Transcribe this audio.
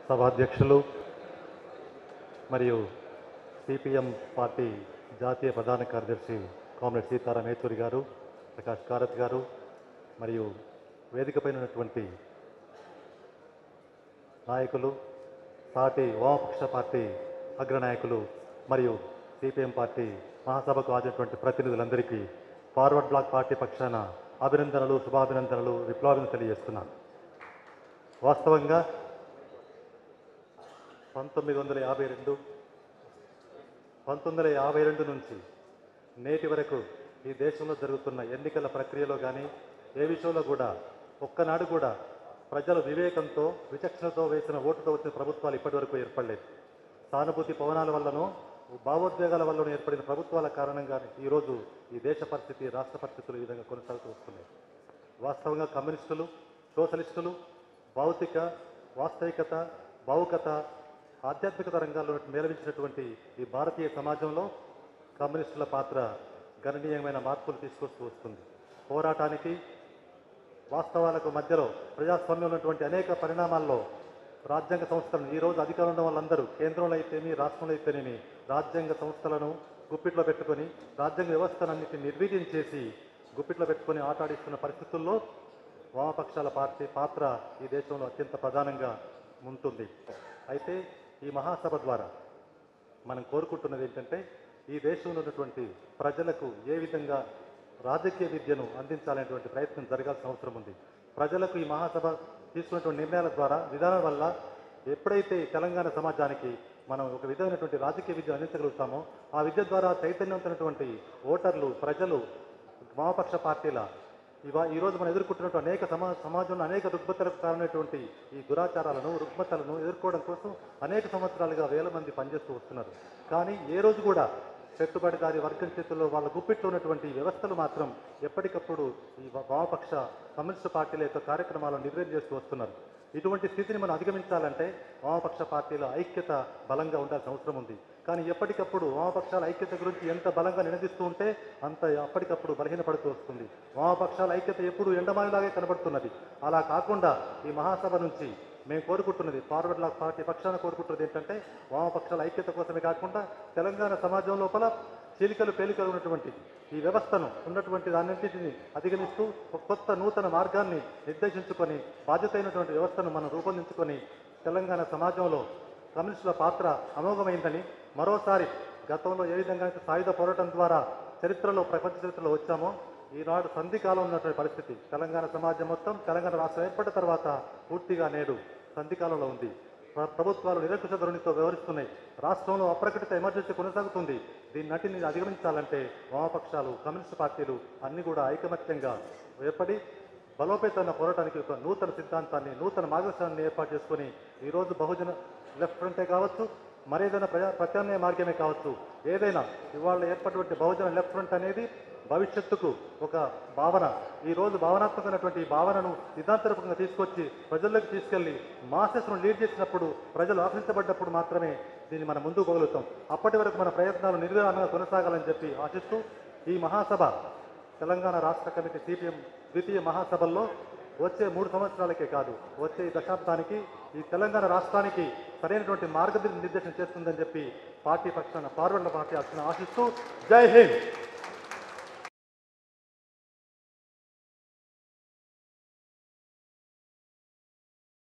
సభాధ్యక్షులు మరియు CPM party జాతీయ ప్రధాన కార్యదర్శి కామ్రేడ్ సీతారాం యేచూరి గారు ప్రకాష్ కారత్ గారు మరియు వేదికపైన ఉన్నటువంటి నాయకులు పార్టీ వామపక్ష పార్టీ అగ్రనాయకులు మరియు సిపిఎం పార్టీ మహాసభకు హాజరైనటువంటి ప్రతినిధులందరికీ ఫార్వర్డ్ బ్లాక్ పార్టీ పక్షాన అభినందనలు శుభాభినందనలు విప్లవాలను తెలియజేస్తున్నాను వాస్తవంగా పంతొమ్మిది వందల యాభై రెండు పంతొమ్మిది వందల యాభై రెండు నుంచి నేటి వరకు ఈ దేశంలో జరుగుతున్న ఎన్నికల ప్రక్రియలో కానీ ఏ విషయంలో కూడా ఒక్కనాడు కూడా ప్రజల వివేకంతో విచక్షణతో వేసిన ఓటుతో వచ్చిన ప్రభుత్వాలు ఇప్పటివరకు ఏర్పడలేదు సానుభూతి పవనాల వల్లనో భావోద్వేగాల వల్లనో ఏర్పడిన ప్రభుత్వాల కారణంగా ఈరోజు ఈ దేశ పరిస్థితి రాష్ట్ర పరిస్థితులు ఈ విధంగా కొనసాగుతూ వస్తున్నాయి వాస్తవంగా కమ్యూనిస్టులు సోషలిస్టులు భౌతిక వాస్తవికత భావుకత ఆధ్యాత్మికత రంగాల్లో మేలవించినటువంటి ఈ భారతీయ సమాజంలో కమ్యూనిస్టుల పాత్ర గణనీయమైన మార్పులు తీసుకొస్తూ వస్తుంది పోరాటానికి వాస్తవాలకు మధ్యలో ప్రజాస్వామ్యంలో ఉన్నటువంటి అనేక పరిణామాల్లో రాజ్యాంగ సంస్థలను ఈ రోజు అధికారంలో ఉన్న వాళ్ళందరూ కేంద్రంలో అయితేమి రాష్ట్రంలో అయితేనేమి రాజ్యాంగ సంస్థలను గుప్పిట్లో పెట్టుకొని రాజ్యాంగ వ్యవస్థనన్నిటిని నిర్వీర్యం చేసి గుప్పిట్లో పెట్టుకొని ఆటాడిస్తున్న పరిస్థితుల్లో వామపక్షాల పార్టీ పాత్ర ఈ దేశంలో అత్యంత ప్రధానంగా ఉంటుంది అయితే ఈ మహాసభ ద్వారా మనం కోరుకుంటున్నది ఏంటంటే ఈ దేశంలో ఉన్నటువంటి ప్రజలకు ఏ విధంగా రాజకీయ విద్యను అందించాలనేటువంటి ప్రయత్నం జరగాల్సిన అవసరం ఉంది ప్రజలకు ఈ మహాసభ తీసుకున్నటువంటి నిర్ణయాల ద్వారా విధానం వల్ల ఎప్పుడైతే తెలంగాణ సమాజానికి మనం ఒక విధమైనటువంటి రాజకీయ విద్య అందించగలుగుతామో ఆ విద్య ద్వారా చైతన్యవంతమైనటువంటి ఓటర్లు ప్రజలు వామపక్ష పార్టీల ఇవా ఈరోజు మనం ఎదుర్కొంటున్నటువంటి అనేక సమా సమాజంలో అనేక రుగ్మతలకు కారణమైనటువంటి ఈ దురాచారాలను రుగ్మతలను ఎదుర్కోవడం కోసం అనేక సంవత్సరాలుగా వేల మంది పనిచేస్తూ వస్తున్నారు కానీ ఏ రోజు కూడా పెట్టుబడిదారి వర్గం చేతుల్లో వాళ్ళ గుప్పిట్లో ఉన్నటువంటి ఈ వ్యవస్థలు మాత్రం ఎప్పటికప్పుడు ఈ వా- వామపక్ష కమ్యూనిస్టు పార్టీల యొక్క కార్యక్రమాలను నిర్వహణ చేస్తూ వస్తున్నారు ఇటువంటి స్థితిని మనం అధిగమించాలంటే వామపక్ష పార్టీల ఐక్యత బలంగా ఉండాల్సిన అవసరం ఉంది కానీ ఎప్పటికప్పుడు వామపక్షాల ఐక్యత గురించి ఎంత బలంగా నినదిస్తూ ఉంటే అంత అప్పటికప్పుడు బలహీనపడుతూ వస్తుంది వామపక్షాల ఐక్యత ఎప్పుడు ఎండమానిలాగే కనబడుతున్నది అలా కాకుండా ఈ మహాసభ నుంచి మేము కోరుకుంటున్నది ఫార్వర్డ్ లాక్ పార్టీ పక్షాన కోరుకుంటున్నది ఏంటంటే వామపక్షాల ఐక్యత కోసమే కాకుండా తెలంగాణ సమాజం లోపల చీలికలు పేలికలు ఉన్నటువంటి ఈ వ్యవస్థను ఉన్నటువంటి దాన్నింటిని అధిగమిస్తూ ఒక కొత్త నూతన మార్గాన్ని నిర్దేశించుకొని బాధ్యత అయినటువంటి వ్యవస్థను మనం రూపొందించుకొని తెలంగాణ సమాజంలో కమ్యూనిస్టుల పాత్ర అమోఘమైందని మరోసారి గతంలో ఏ విధంగా అయితే సాయుధ పోరాటం ద్వారా చరిత్రలో ప్రపంచ చరిత్రలో వచ్చామో ఈనాడు సంధికాలం ఉన్నటువంటి పరిస్థితి తెలంగాణ సమాజం మొత్తం తెలంగాణ రాష్ట్రం ఏర్పడిన తర్వాత పూర్తిగా నేడు సంధికాలంలో ఉంది ప్ర- ప్రభుత్వాలు నిరంకుశ ధోరణితో వ్యవహరిస్తున్నాయి రాష్ట్రంలో అప్రకటిత ఎమర్జెన్సీ కొనసాగుతుంది దీన్ని నటిని అధిగమించాలంటే వామపక్షాలు కమ్యూనిస్టు పార్టీలు అన్ని కూడా ఐకమత్యంగా ఏర్పడి బలోపేతమైన పోరాటానికి ఒక నూతన సిద్ధాంతాన్ని నూతన మార్గదర్శనాన్ని ఏర్పాటు చేసుకొని ఈరోజు బహుజన లెఫ్ట్ ఫ్రంటే కావచ్చు మరేదైనా ప్రజా ప్రత్యామ్నాయ మార్గమే కావచ్చు ఏదైనా ఇవాళ ఏర్పడినటువంటి బహుజన లెఫ్ట్ ఫ్రంట్ అనేది భవిష్యత్తుకు ఒక భావన ఈ రోజు భావనాత్మకమైనటువంటి ఈ భావనను సిద్ధాంతరూపంగా తీసుకొచ్చి ప్రజల్లోకి తీసుకెళ్లి మాసెస్ను లీడ్ చేసినప్పుడు ప్రజలు ఆకర్షించబడ్డప్పుడు మాత్రమే దీన్ని మనం ముందుకు పోగలుగుతాం అప్పటి వరకు మన ప్రయత్నాలు నిర్విరామంగా కొనసాగాలని చెప్పి ఆశిస్తూ ఈ మహాసభ తెలంగాణ రాష్ట్ర కమిటీ సిపిఎం ద్వితీయ మహాసభల్లో వచ్చే మూడు సంవత్సరాలకే కాదు వచ్చే ఈ దశాబ్దానికి ఈ తెలంగాణ రాష్ట్రానికి సరైనటువంటి మార్గనిర్దేశం చేస్తుందని చెప్పి పార్టీ పక్షాన ఫార్వర్డ్ పార్టీ అక్షణ ఆశిస్తూ జై హింద్